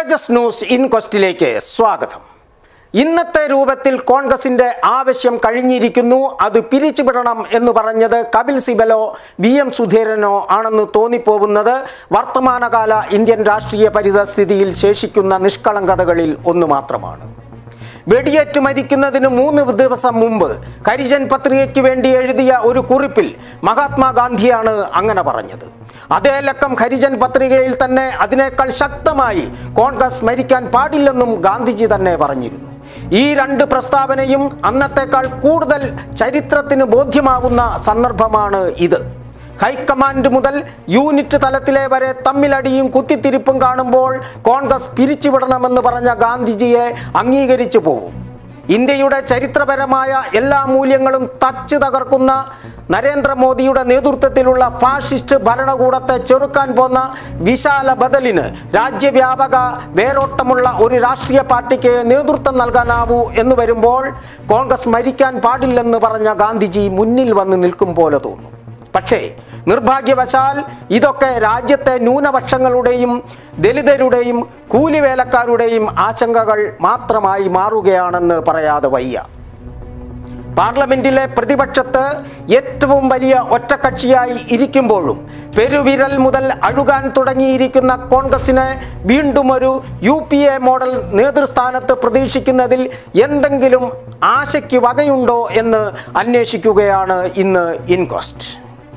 തേജസ് news ഇൻക്വസ്റ്റിലേക്ക് സ്വാഗതം ഇന്നത്തെ രൂപത്തിൽ കോൺഗ്രസിന്റെ ആവശ്യം കഴിഞ്ഞിരിക്കുന്നു അത് പിരിച്ചുവിടണം എന്ന് പറഞ്ഞത് കപിൽ സിബലോ വി എം സുധീരനോ ആണെന്ന് തോന്നിപ്പോകുന്നത് വർത്തമാനകാല ഇന്ത്യൻ രാഷ്ട്രീയ പരിതസ്ഥിതിയിൽ ശേഷിക്കുന്ന നിഷ്കളങ്കതകളിൽ ഒന്ന് മാത്രമാണ് വെടിയേറ്റ് മരിക്കുന്നതിന് മൂന്ന് ദിവസം മുമ്പ് കരിജൻ പത്രികയ്ക്ക് വേണ്ടി എഴുതിയ ഒരു കുറിപ്പിൽ മഹാത്മാഗാന്ധിയാണ് അങ്ങനെ പറഞ്ഞത് അതേ ലക്കം ഹരിജൻ പത്രികയിൽ തന്നെ അതിനേക്കാൾ ശക്തമായി കോൺഗ്രസ് മരിക്കാൻ പാടില്ലെന്നും ഗാന്ധിജി തന്നെ പറഞ്ഞിരുന്നു ഈ രണ്ട് പ്രസ്താവനയും അന്നത്തേക്കാൾ കൂടുതൽ ചരിത്രത്തിന് ബോധ്യമാകുന്ന സന്ദർഭമാണ് ഇത് ഹൈക്കമാൻഡ് മുതൽ യൂണിറ്റ് തലത്തിലെ വരെ തമ്മിലടിയും കുത്തിത്തിരിപ്പും കാണുമ്പോൾ കോൺഗ്രസ് പിരിച്ചുവിടണമെന്ന് പറഞ്ഞ ഗാന്ധിജിയെ അംഗീകരിച്ചു പോകും ഇന്ത്യയുടെ ചരിത്രപരമായ എല്ലാ മൂല്യങ്ങളും തച്ച് തകർക്കുന്ന നരേന്ദ്രമോദിയുടെ നേതൃത്വത്തിലുള്ള ഫാഷിസ്റ്റ് ഭരണകൂടത്തെ ചെറുക്കാൻ പോന്ന വിശാല ബദലിന് രാജ്യവ്യാപക വേരോട്ടമുള്ള ഒരു രാഷ്ട്രീയ പാർട്ടിക്ക് നേതൃത്വം നൽകാനാവൂ എന്ന് വരുമ്പോൾ കോൺഗ്രസ് മരിക്കാൻ പാടില്ലെന്ന് പറഞ്ഞ ഗാന്ധിജി മുന്നിൽ വന്ന് നിൽക്കും പോലെ തോന്നും പക്ഷേ നിർഭാഗ്യവശാൽ ഇതൊക്കെ രാജ്യത്തെ ന്യൂനപക്ഷങ്ങളുടെയും ദലിതരുടെയും കൂലിവേലക്കാരുടെയും ആശങ്കകൾ മാത്രമായി മാറുകയാണെന്ന് പറയാതെ വയ്യ പാർലമെന്റിലെ പ്രതിപക്ഷത്ത് ഏറ്റവും വലിയ ഒറ്റക്കക്ഷിയായി ഇരിക്കുമ്പോഴും പെരുവിരൽ മുതൽ അഴുകാൻ തുടങ്ങിയിരിക്കുന്ന കോൺഗ്രസിനെ വീണ്ടും ഒരു യു പി എ മോഡൽ നേതൃസ്ഥാനത്ത് പ്രതീക്ഷിക്കുന്നതിൽ എന്തെങ്കിലും ആശയ്ക്ക് വകയുണ്ടോ എന്ന് അന്വേഷിക്കുകയാണ് ഇന്ന് ഇൻക്വസ്റ്റ്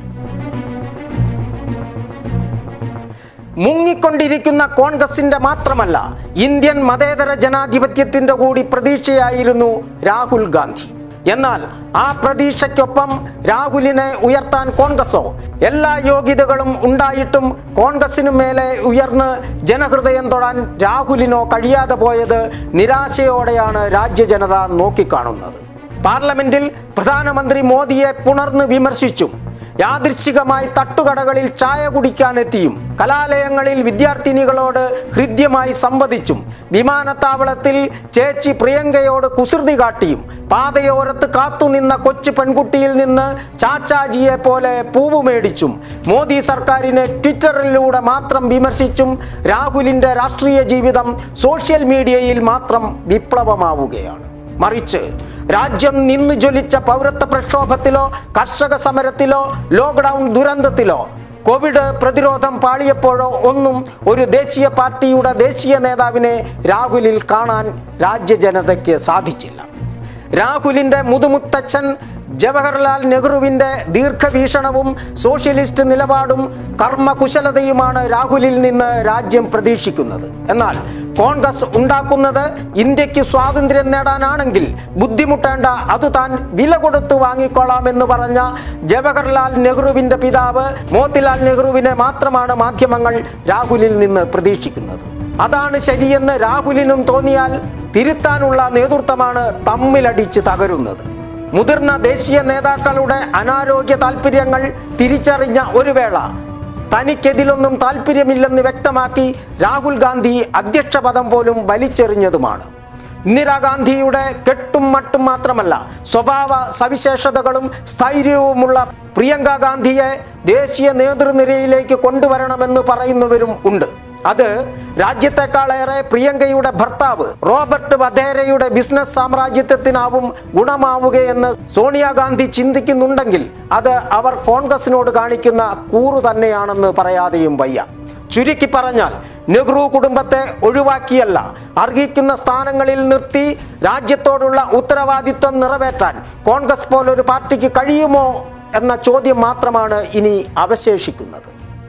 മുങ്ങിക്കൊണ്ടിരിക്കുന്ന കോൺഗ്രസിന്റെ മാത്രമല്ല ഇന്ത്യൻ മതേതര ജനാധിപത്യത്തിന്റെ കൂടി പ്രതീക്ഷയായിരുന്നു രാഹുൽ ഗാന്ധി എന്നാൽ ആ പ്രതീക്ഷയ്ക്കൊപ്പം രാഹുലിനെ ഉയർത്താൻ കോൺഗ്രസോ എല്ലാ യോഗ്യതകളും ഉണ്ടായിട്ടും കോൺഗ്രസിനു മേലെ ഉയർന്ന് ജനഹൃദയം തൊടാൻ രാഹുലിനോ കഴിയാതെ പോയത് നിരാശയോടെയാണ് രാജ്യജനത നോക്കിക്കാണുന്നത് പാർലമെന്റിൽ പ്രധാനമന്ത്രി മോദിയെ പുണർന്ന് വിമർശിച്ചും യാദൃശ്ചികമായി തട്ടുകടകളിൽ ചായ കുടിക്കാനെത്തിയും കലാലയങ്ങളിൽ വിദ്യാർത്ഥിനികളോട് ഹൃദ്യമായി സംവദിച്ചും വിമാനത്താവളത്തിൽ ചേച്ചി പ്രിയങ്കയോട് കുസൃതി കാട്ടിയും പാതയോരത്ത് കാത്തുനിന്ന കൊച്ചു പെൺകുട്ടിയിൽ നിന്ന് ചാച്ചാജിയെ പോലെ പൂവ് മേടിച്ചും മോദി സർക്കാരിനെ ട്വിറ്ററിലൂടെ മാത്രം വിമർശിച്ചും രാഹുലിൻ്റെ രാഷ്ട്രീയ ജീവിതം സോഷ്യൽ മീഡിയയിൽ മാത്രം വിപ്ലവമാവുകയാണ് മറിച്ച് രാജ്യം നിന്നു ജ്വലിച്ച പൗരത്വ പ്രക്ഷോഭത്തിലോ കർഷക സമരത്തിലോ ലോക്ക്ഡൗൺ ദുരന്തത്തിലോ കോവിഡ് പ്രതിരോധം പാളിയപ്പോഴോ ഒന്നും ഒരു ദേശീയ പാർട്ടിയുടെ ദേശീയ നേതാവിനെ രാഹുലിൽ കാണാൻ രാജ്യജനതയ്ക്ക് സാധിച്ചില്ല രാഹുലിൻ്റെ മുതുമുത്തച്ഛൻ ജവഹർലാൽ നെഹ്റുവിൻ്റെ ദീർഘവീക്ഷണവും സോഷ്യലിസ്റ്റ് നിലപാടും കർമ്മകുശലതയുമാണ് രാഹുലിൽ നിന്ന് രാജ്യം പ്രതീക്ഷിക്കുന്നത് എന്നാൽ കോൺഗ്രസ് ഉണ്ടാക്കുന്നത് ഇന്ത്യക്ക് സ്വാതന്ത്ര്യം നേടാനാണെങ്കിൽ ബുദ്ധിമുട്ടേണ്ട അത് താൻ വില കൊടുത്തു വാങ്ങിക്കൊള്ളാമെന്ന് പറഞ്ഞ ജവഹർലാൽ നെഹ്റുവിൻ്റെ പിതാവ് മോത്തിലാൽ നെഹ്റുവിനെ മാത്രമാണ് മാധ്യമങ്ങൾ രാഹുലിൽ നിന്ന് പ്രതീക്ഷിക്കുന്നത് അതാണ് ശരിയെന്ന് രാഹുലിനും തോന്നിയാൽ തിരുത്താനുള്ള നേതൃത്വമാണ് തമ്മിലടിച്ച് തകരുന്നത് മുതിർന്ന ദേശീയ നേതാക്കളുടെ അനാരോഗ്യ താൽപ്പര്യങ്ങൾ തിരിച്ചറിഞ്ഞ ഒരു വേള തനിക്കെതിലൊന്നും താല്പര്യമില്ലെന്ന് വ്യക്തമാക്കി രാഹുൽ ഗാന്ധി അധ്യക്ഷ പദം പോലും വലിച്ചെറിഞ്ഞതുമാണ് ഇന്ദിരാഗാന്ധിയുടെ കെട്ടും മട്ടും മാത്രമല്ല സ്വഭാവ സവിശേഷതകളും സ്ഥൈര്യവുമുള്ള പ്രിയങ്ക ഗാന്ധിയെ ദേശീയ നേതൃനിരയിലേക്ക് കൊണ്ടുവരണമെന്ന് പറയുന്നവരും ഉണ്ട് അത് രാജ്യത്തെക്കാളേറെ പ്രിയങ്കയുടെ ഭർത്താവ് റോബർട്ട് വധേരയുടെ ബിസിനസ് സാമ്രാജ്യത്വത്തിനാവും ഗുണമാവുകയെന്ന് സോണിയാഗാന്ധി ചിന്തിക്കുന്നുണ്ടെങ്കിൽ അത് അവർ കോൺഗ്രസിനോട് കാണിക്കുന്ന കൂറു തന്നെയാണെന്ന് പറയാതെയും വയ്യ ചുരുക്കി പറഞ്ഞാൽ നെഹ്റു കുടുംബത്തെ ഒഴിവാക്കിയല്ല അർഹിക്കുന്ന സ്ഥാനങ്ങളിൽ നിർത്തി രാജ്യത്തോടുള്ള ഉത്തരവാദിത്വം നിറവേറ്റാൻ കോൺഗ്രസ് പോലൊരു പാർട്ടിക്ക് കഴിയുമോ എന്ന ചോദ്യം മാത്രമാണ് ഇനി അവശേഷിക്കുന്നത്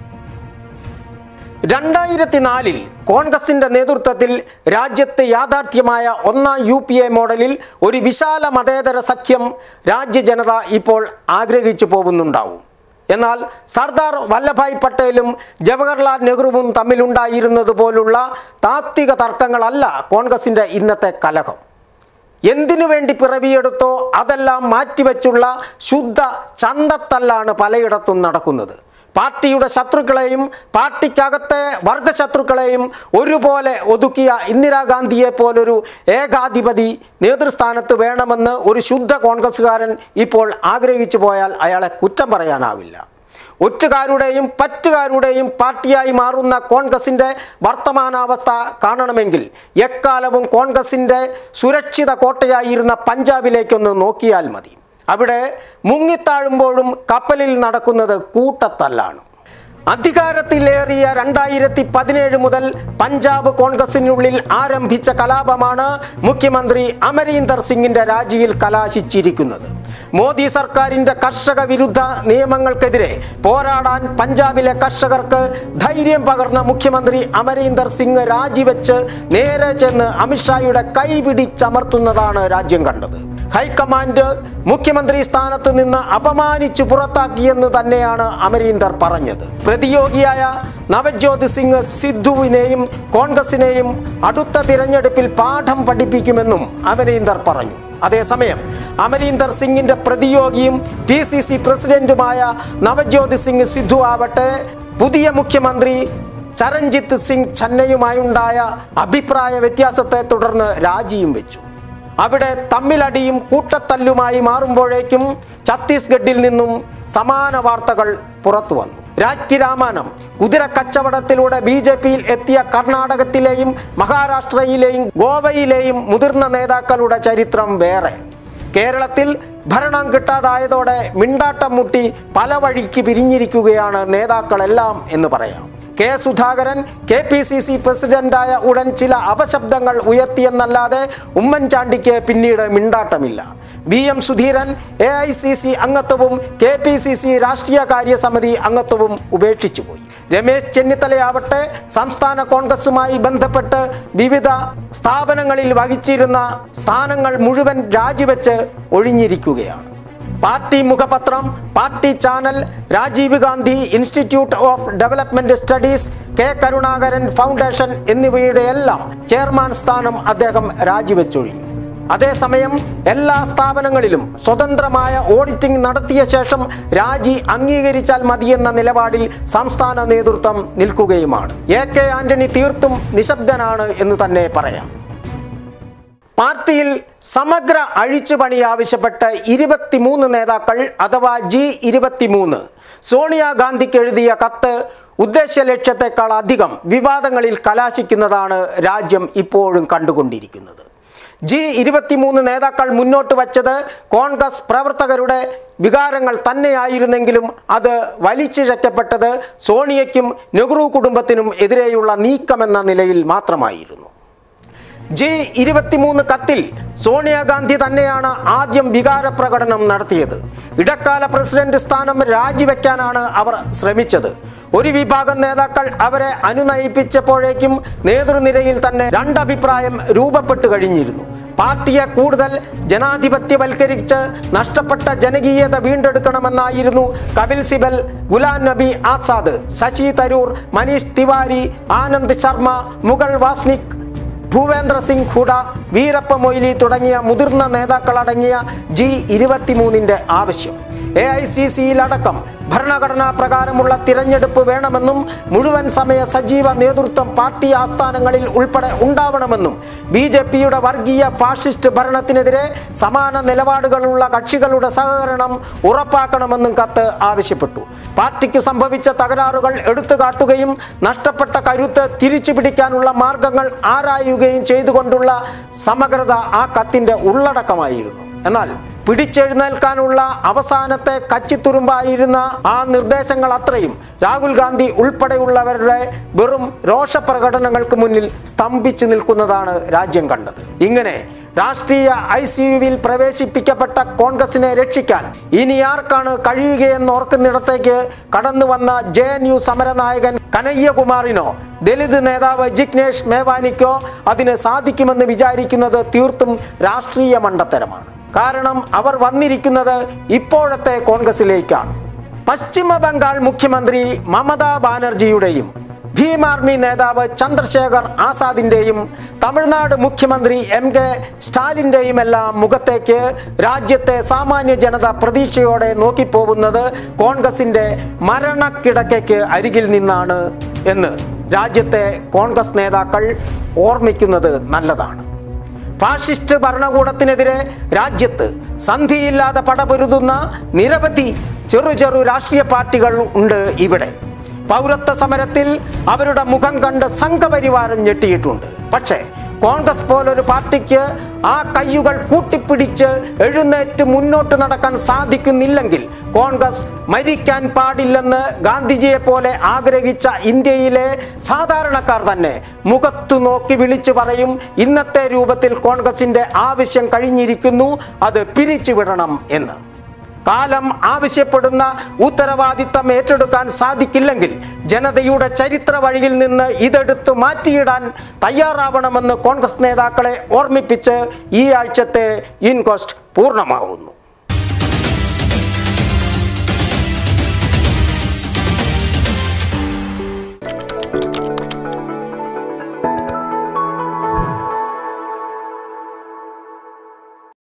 രണ്ടായിരത്തി നാലിൽ കോൺഗ്രസിന്റെ നേതൃത്വത്തിൽ രാജ്യത്ത് യാഥാർത്ഥ്യമായ ഒന്നാം യു പി എ മോഡലിൽ ഒരു വിശാല മതേതര സഖ്യം രാജ്യജനത ഇപ്പോൾ ആഗ്രഹിച്ചു പോകുന്നുണ്ടാവും എന്നാൽ സർദാർ വല്ലഭായ് പട്ടേലും ജവഹർലാൽ നെഹ്റുവും തമ്മിലുണ്ടായിരുന്നത് പോലുള്ള താത്വിക തർക്കങ്ങളല്ല കോൺഗ്രസിൻ്റെ ഇന്നത്തെ കലഹം എന്തിനു വേണ്ടി പിറവിയെടുത്തോ അതെല്ലാം മാറ്റിവെച്ചുള്ള ശുദ്ധ ചന്തത്തല്ലാണ് പലയിടത്തും നടക്കുന്നത് പാർട്ടിയുടെ ശത്രുക്കളെയും പാർട്ടിക്കകത്തെ വർഗശത്രുക്കളെയും ഒരുപോലെ ഒതുക്കിയ ഇന്ദിരാഗാന്ധിയെ പോലൊരു ഏകാധിപതി നേതൃസ്ഥാനത്ത് വേണമെന്ന് ഒരു ശുദ്ധ കോൺഗ്രസ്സുകാരൻ ഇപ്പോൾ ആഗ്രഹിച്ചു പോയാൽ അയാളെ കുറ്റം പറയാനാവില്ല ഒറ്റുകാരുടെയും പറ്റുകാരുടെയും പാർട്ടിയായി മാറുന്ന കോൺഗ്രസിൻ്റെ വർത്തമാനാവസ്ഥ കാണണമെങ്കിൽ എക്കാലവും കോൺഗ്രസിൻ്റെ സുരക്ഷിത കോട്ടയായിരുന്ന പഞ്ചാബിലേക്കൊന്ന് നോക്കിയാൽ മതി അവിടെ മുങ്ങിത്താഴുമ്പോഴും കപ്പലിൽ നടക്കുന്നത് കൂട്ടത്തല്ലാണ് അധികാരത്തിലേറിയ രണ്ടായിരത്തി പതിനേഴ് മുതൽ പഞ്ചാബ് കോൺഗ്രസിനുള്ളിൽ ആരംഭിച്ച കലാപമാണ് മുഖ്യമന്ത്രി അമരീന്ദർ സിംഗിന്റെ രാജിയിൽ കലാശിച്ചിരിക്കുന്നത് മോദി സർക്കാരിന്റെ കർഷക വിരുദ്ധ നിയമങ്ങൾക്കെതിരെ പോരാടാൻ പഞ്ചാബിലെ കർഷകർക്ക് ധൈര്യം പകർന്ന മുഖ്യമന്ത്രി അമരീന്ദർ സിംഗ് രാജിവെച്ച് നേരെ ചെന്ന് അമിത്ഷായുടെ കൈപിടിച്ചമർത്തുന്നതാണ് രാജ്യം കണ്ടത് ഹൈക്കമാൻഡ് മുഖ്യമന്ത്രി സ്ഥാനത്ത് നിന്ന് അപമാനിച്ചു പുറത്താക്കിയെന്ന് തന്നെയാണ് അമരീന്ദർ പറഞ്ഞത് പ്രതിയോഗിയായ നവജ്യോത് സിംഗ് സിദ്ധുവിനെയും കോൺഗ്രസിനെയും അടുത്ത തിരഞ്ഞെടുപ്പിൽ പാഠം പഠിപ്പിക്കുമെന്നും അമരീന്ദർ പറഞ്ഞു അതേസമയം അമരീന്ദർ സിംഗിന്റെ പ്രതിയോഗിയും പി സി സി പ്രസിഡന്റുമായ നവജ്യോത് സിംഗ് സിദ്ധു ആവട്ടെ പുതിയ മുഖ്യമന്ത്രി ചരൺജിത്ത് സിംഗ് ചന്നയുമായുണ്ടായ അഭിപ്രായ വ്യത്യാസത്തെ തുടർന്ന് രാജിയും വെച്ചു അവിടെ തമ്മിലടിയും കൂട്ടത്തല്ലുമായി മാറുമ്പോഴേക്കും ഛത്തീസ്ഗഡിൽ നിന്നും സമാന വാർത്തകൾ പുറത്തു വന്നു രാജ്ഞി രാമാനം കുതിര കച്ചവടത്തിലൂടെ ബി ജെ പിയിൽ എത്തിയ കർണാടകത്തിലെയും മഹാരാഷ്ട്രയിലെയും ഗോവയിലെയും മുതിർന്ന നേതാക്കളുടെ ചരിത്രം വേറെ കേരളത്തിൽ ഭരണം കിട്ടാതായതോടെ മിണ്ടാട്ടം മുട്ടി പല വഴിക്ക് പിരിഞ്ഞിരിക്കുകയാണ് നേതാക്കളെല്ലാം എന്ന് പറയാം K Sudhakaran K P C C പ്രസിഡന്റായ ഉടൻ ചില അപശബ്ദങ്ങൾ ഉയർത്തിയെന്നല്ലാതെ ഉമ്മൻചാണ്ടിക്ക് പിന്നീട് മിണ്ടാട്ടമില്ല V M Sudheeran A I C C അംഗത്വവും കെ പി സി സി രാഷ്ട്രീയകാര്യ സമിതി അംഗത്വവും ഉപേക്ഷിച്ചുപോയി രമേശ് ചെന്നിത്തലയാവട്ടെ സംസ്ഥാന കോൺഗ്രസുമായി ബന്ധപ്പെട്ട് വിവിധ സ്ഥാപനങ്ങളിൽ വഹിച്ചിരുന്ന സ്ഥാനങ്ങൾ മുഴുവൻ രാജിവെച്ച് ഒഴിഞ്ഞിരിക്കുകയാണ് പാർട്ടി മുഖപത്രം party channel Rajiv Gandhi institute of development studies K Karunakaran foundation എന്നിവയുടെ എല്ലാം ചെയർമാൻ സ്ഥാനം അദ്ദേഹം രാജിവെച്ചൊഴിഞ്ഞു അതേസമയം എല്ലാ സ്ഥാപനങ്ങളിലും സ്വതന്ത്രമായ ഓഡിറ്റിംഗ് നടത്തിയ ശേഷം രാജി അംഗീകരിച്ചാൽ മതിയെന്ന നിലപാടിൽ സംസ്ഥാന നേതൃത്വം നിൽക്കുകയുമാണ് എ കെ ആന്റണി തീർത്തും നിശബ്ദനാണ് എന്ന് തന്നെ പറയാം പാർട്ടിയിൽ സമഗ്ര അഴിച്ചുപണി ആവശ്യപ്പെട്ട് ഇരുപത്തിമൂന്ന് നേതാക്കൾ അഥവാ ജി ഇരുപത്തിമൂന്ന് സോണിയാഗാന്ധിക്ക് എഴുതിയ കത്ത് ഉദ്ദേശ ലക്ഷ്യത്തെക്കാൾ അധികം വിവാദങ്ങളിൽ കലാശിക്കുന്നതാണ് രാജ്യം ഇപ്പോഴും കണ്ടുകൊണ്ടിരിക്കുന്നത് ജി ഇരുപത്തിമൂന്ന് നേതാക്കൾ മുന്നോട്ട് വച്ചത് കോൺഗ്രസ് പ്രവർത്തകരുടെ വികാരങ്ങൾ തന്നെയായിരുന്നെങ്കിലും അത് വലിച്ചിഴക്കപ്പെട്ടത് സോണിയയ്ക്കും നെഹ്റു കുടുംബത്തിനും എതിരെയുള്ള നീക്കമെന്ന നിലയിൽ മാത്രമായിരുന്നു ജി ഇരുപത്തിമൂന്ന് കത്തിൽ സോണിയാഗാന്ധി തന്നെയാണ് ആദ്യം വികാര പ്രകടനം നടത്തിയത് ഇടക്കാല പ്രസിഡന്റ് സ്ഥാനം രാജിവെക്കാനാണ് അവർ ശ്രമിച്ചത് ഒരു വിഭാഗം നേതാക്കൾ അവരെ അനുനയിപ്പിച്ചപ്പോഴേക്കും നേതൃനിരയിൽ തന്നെ രണ്ടഭിപ്രായം രൂപപ്പെട്ടു കഴിഞ്ഞിരുന്നു പാർട്ടിയെ കൂടുതൽ ജനാധിപത്യവൽക്കരിച്ച് നഷ്ടപ്പെട്ട ജനകീയത വീണ്ടെടുക്കണമെന്നായിരുന്നു കപിൽ സിബൽ ഗുലാം നബി ആസാദ് ശശി തരൂർ മനീഷ് തിവാരി ആനന്ദ് ശർമ്മ മുഗൾ വാസ്നിക് ഭൂപേന്ദ്ര സിംഗ് ഹുഡ വീരപ്പ മൊയ്ലി തുടങ്ങിയ മുതിർന്ന നേതാക്കളടങ്ങിയ ജി ഇരുപത്തിമൂന്നിൻ്റെ ആവശ്യം എ ഐ സി സിയിലടക്കം ഭരണഘടനാ പ്രകാരമുള്ള തിരഞ്ഞെടുപ്പ് വേണമെന്നും മുഴുവൻ സമയ സജീവ നേതൃത്വം പാർട്ടി ആസ്ഥാനങ്ങളിൽ ഉൾപ്പെടെ ഉണ്ടാവണമെന്നും ബി ജെ പിയുടെ വർഗീയ ഫാഷിസ്റ്റ് ഭരണത്തിനെതിരെ സമാന നിലപാടുകളുള്ള കക്ഷികളുടെ സഹകരണം ഉറപ്പാക്കണമെന്നും കത്ത് ആവശ്യപ്പെട്ടു പാർട്ടിക്ക് സംഭവിച്ച തകരാറുകൾ എടുത്തു കാട്ടുകയും നഷ്ടപ്പെട്ട കരുത്ത് തിരിച്ചു പിടിക്കാനുള്ള മാർഗങ്ങൾ ആരായുകയും ചെയ്തുകൊണ്ടുള്ള സമഗ്രത ആ കത്തിൻ്റെ ഉള്ളടക്കമായിരുന്നു എന്നാൽ പിടിച്ചെഴുന്നേൽക്കാനുള്ള അവസാനത്തെ കച്ചിത്തുരുമ്പായിരുന്ന ആ നിർദ്ദേശങ്ങൾ അത്രയും രാഹുൽ ഗാന്ധി ഉൾപ്പെടെയുള്ളവരുടെ വെറും രോഷപ്രകടനങ്ങൾക്ക് മുന്നിൽ സ്തംഭിച്ചു നിൽക്കുന്നതാണ് രാജ്യം കണ്ടത് ഇങ്ങനെ രാഷ്ട്രീയ ഐ സി യുവിൽ പ്രവേശിപ്പിക്കപ്പെട്ട കോൺഗ്രസിനെ രക്ഷിക്കാൻ ഇനി ആർക്കാണ് കഴിയുകയെന്ന് ഓർക്കുന്നിടത്തേക്ക് കടന്നു വന്ന ജെ എൻ യു സമരനായകൻ കനയ്യകുമാറിനോ ദലിത് നേതാവ് ജിഗ്നേഷ് മേവാനിക്കോ അതിന് സാധിക്കുമെന്ന് വിചാരിക്കുന്നത് തീർത്തും രാഷ്ട്രീയ മണ്ടത്തരമാണ് കാരണം അവർ വന്നിരിക്കുന്നത് ഇപ്പോഴത്തെ കോൺഗ്രസിലേക്കാണ് പശ്ചിമ ബംഗാൾ മുഖ്യമന്ത്രി മമതാ ബാനർജിയുടെയും ഭീം ആർമി നേതാവ് ചന്ദ്രശേഖർ ആസാദിൻ്റെയും തമിഴ്നാട് മുഖ്യമന്ത്രി എം കെ സ്റ്റാലിൻ്റെയും എല്ലാം മുഖത്തേക്ക് രാജ്യത്തെ സാമാന്യ ജനത പ്രതീക്ഷയോടെ നോക്കിപ്പോകുന്നത് കോൺഗ്രസിൻ്റെ മരണക്കിടക്കയ്ക്ക് അരികിൽ നിന്നാണ് എന്ന് രാജ്യത്തെ കോൺഗ്രസ് നേതാക്കൾ ഓർമ്മിക്കുന്നത് നല്ലതാണ് ഫാഷിസ്റ്റ് ഭരണകൂടത്തിനെതിരെ രാജ്യത്ത് സന്ധിയില്ലാതെ പടപൊരുതുന്ന നിരവധി ചെറു ചെറു രാഷ്ട്രീയ പാർട്ടികൾ ഉണ്ട് ഇവിടെ പൗരത്വ സമരത്തിൽ അവരുടെ മുഖം കണ്ട് സംഘപരിവാരം ഞെട്ടിയിട്ടുണ്ട് പക്ഷേ കോൺഗ്രസ് പോലൊരു പാർട്ടിക്ക് ആ കയ്യുകൾ കൂട്ടിപ്പിടിച്ച് എഴുന്നേറ്റ് മുന്നോട്ട് നടക്കാൻ സാധിക്കുന്നില്ലെങ്കിൽ കോൺഗ്രസ് മരിക്കാൻ പാടില്ലെന്ന് ഗാന്ധിജിയെ പോലെ ആഗ്രഹിച്ച ഇന്ത്യയിലെ സാധാരണക്കാർ തന്നെ മുഖത്തു നോക്കി വിളിച്ചു പറയും ഇന്നത്തെ രൂപത്തിൽ കോൺഗ്രസിന്റെ ആവശ്യം കഴിഞ്ഞിരിക്കുന്നു അത് പിരിച്ചുവിടണം എന്ന് കാലം ആവശ്യപ്പെടുന്ന ഉത്തരവാദിത്തം ഏറ്റെടുക്കാൻ സാധിക്കില്ലെങ്കിൽ ജനതയുടെ ചരിത്ര വഴിയിൽ നിന്ന് ഇതെടുത്ത് മാറ്റിയിടാൻ തയ്യാറാവണമെന്ന് കോൺഗ്രസ് നേതാക്കളെ ഓർമ്മിപ്പിച്ച് ഈ ആഴ്ചത്തെ ഇൻക്വസ്റ്റ് പൂർണ്ണമാവുന്നു